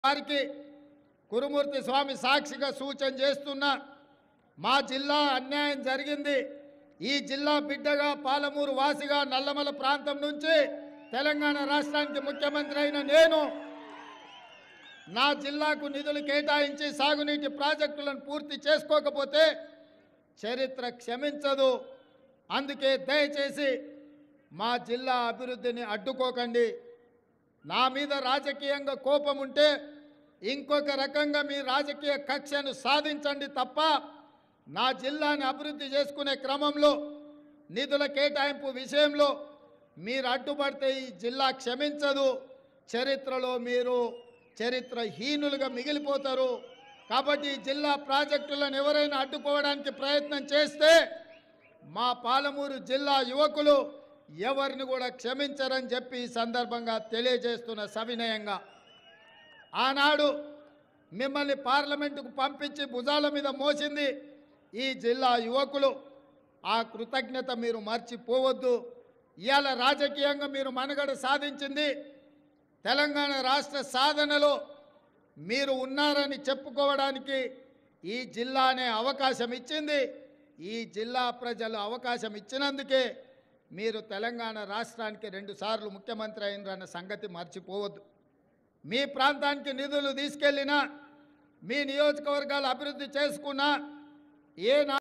వారికి కురుమూర్తి స్వామి సాక్షిగా సూచన చేస్తున్నా మా జిల్లా అన్యాయం జరిగింది ఈ జిల్లా బిడ్డగా పాలమూరు వాసిగా నల్లమల ప్రాంతం నుంచి తెలంగాణ రాష్ట్రానికి ముఖ్యమంత్రి అయిన నేను నా జిల్లాకు నిధులు కేటాయించి సాగునీటి ప్రాజెక్టులను పూర్తి చేసుకోకపోతే చరిత్ర క్షమించదు అందుకే దయచేసి మా జిల్లా అభివృద్ధిని అడ్డుకోకండి నా మీద రాజకీయంగా కోపం ఉంటే ఇంకొక రకంగా మీ రాజకీయ కక్షను సాధించండి తప్ప నా జిల్లాని అభివృద్ధి చేసుకునే క్రమంలో నిధుల కేటాయింపు విషయంలో మీరు అడ్డుపడితే ఈ జిల్లా క్షమించదు చరిత్రలో మీరు చరిత్రహీనులుగా మిగిలిపోతారు కాబట్టి ఈ జిల్లా ప్రాజెక్టులను ఎవరైనా అడ్డుకోవడానికి ప్రయత్నం చేస్తే మా పాలమూరు జిల్లా యువకులు ఎవరిని కూడా క్షమించరని చెప్పి ఈ సందర్భంగా తెలియజేస్తున్న సవినయంగా ఆనాడు మిమ్మల్ని పార్లమెంటుకు పంపించి భుజాల మీద మోసింది ఈ జిల్లా యువకులు ఆ కృతజ్ఞత మీరు మర్చిపోవద్దు ఇవాళ రాజకీయంగా మీరు మనుగడ సాధించింది తెలంగాణ రాష్ట్ర సాధనలో మీరు ఉన్నారని చెప్పుకోవడానికి ఈ జిల్లా అనే అవకాశం ఇచ్చింది ఈ జిల్లా ప్రజలు అవకాశం ఇచ్చినందుకే మీరు తెలంగాణ రాష్ట్రానికి రెండుసార్లు ముఖ్యమంత్రి అయినరన్న సంగతి మర్చిపోవద్దు మీ ప్రాంతానికి నిధులు తీసుకెళ్ళినా మీ నియోజకవర్గాలు అభివృద్ధి చేసుకున్నా ఏ నా